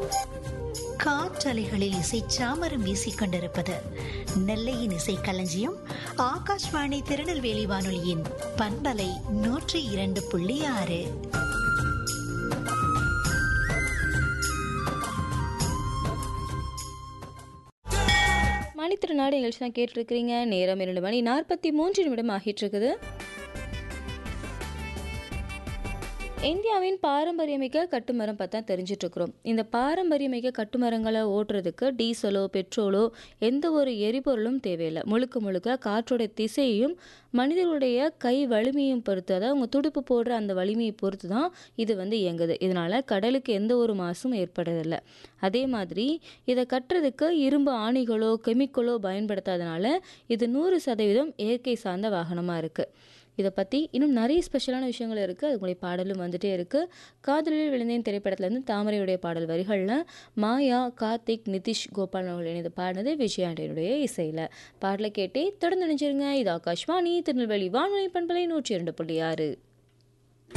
காற்றலைகளில் இசை சாமரம் வீசிக் கொண்டிருப்பது நெல்லையின் இசை களஞ்சியம் ஆகாஷ்வாணி திருநெல்வேலி வானொலியின் பண்பலை நூற்றி இரண்டு புள்ளி ஆறு மணித்திருநாடு நிகழ்ச்சி தான் கேட்டிருக்கிறீங்க நேரம் இரண்டு மணி நாற்பத்தி மூன்று நிமிடம் ஆகிட்டு இருக்குது இந்தியாவின் பாரம்பரியமிக்க கட்டுமரம் பார்த்தா தெரிஞ்சிட்டு இருக்கிறோம் இந்த பாரம்பரியமிக்க கட்டுமரங்களை ஓட்டுறதுக்கு டீசலோ பெட்ரோலோ எந்த ஒரு எரிபொருளும் தேவையில்லை முழுக்க முழுக்க காற்றோட திசையையும் மனிதர்களுடைய கை வலிமையும் பொறுத்து அதாவது அவங்க துடுப்பு போடுற அந்த வலிமையை பொறுத்து தான் இது வந்து இயங்குது இதனால கடலுக்கு எந்த ஒரு மாசும் ஏற்படுறதில்லை அதே மாதிரி இதை கட்டுறதுக்கு இரும்பு ஆணிகளோ கெமிக்கலோ பயன்படுத்தாதனால இது நூறு சதவீதம் இயற்கை சார்ந்த வாகனமாக இருக்குது இதை பற்றி இன்னும் நிறைய ஸ்பெஷலான விஷயங்கள் இருக்குது அதுக்குடைய பாடலும் வந்துட்டே இருக்குது காதலில் விழுந்தேன் திரைப்படத்துலேருந்து தாமரையுடைய பாடல் வரிகளில் மாயா கார்த்திக் நிதிஷ் கோபால் அவர்கள் இணைந்து பாடினது விஜயாண்டியனுடைய இசையில் பாடலை கேட்டே தொடர்ந்து நினைச்சிருங்க இது ஆகாஷ்வாணி திருநெல்வேலி வானொலி பண்பலை நூற்றி இரண்டு புள்ளி ஆறு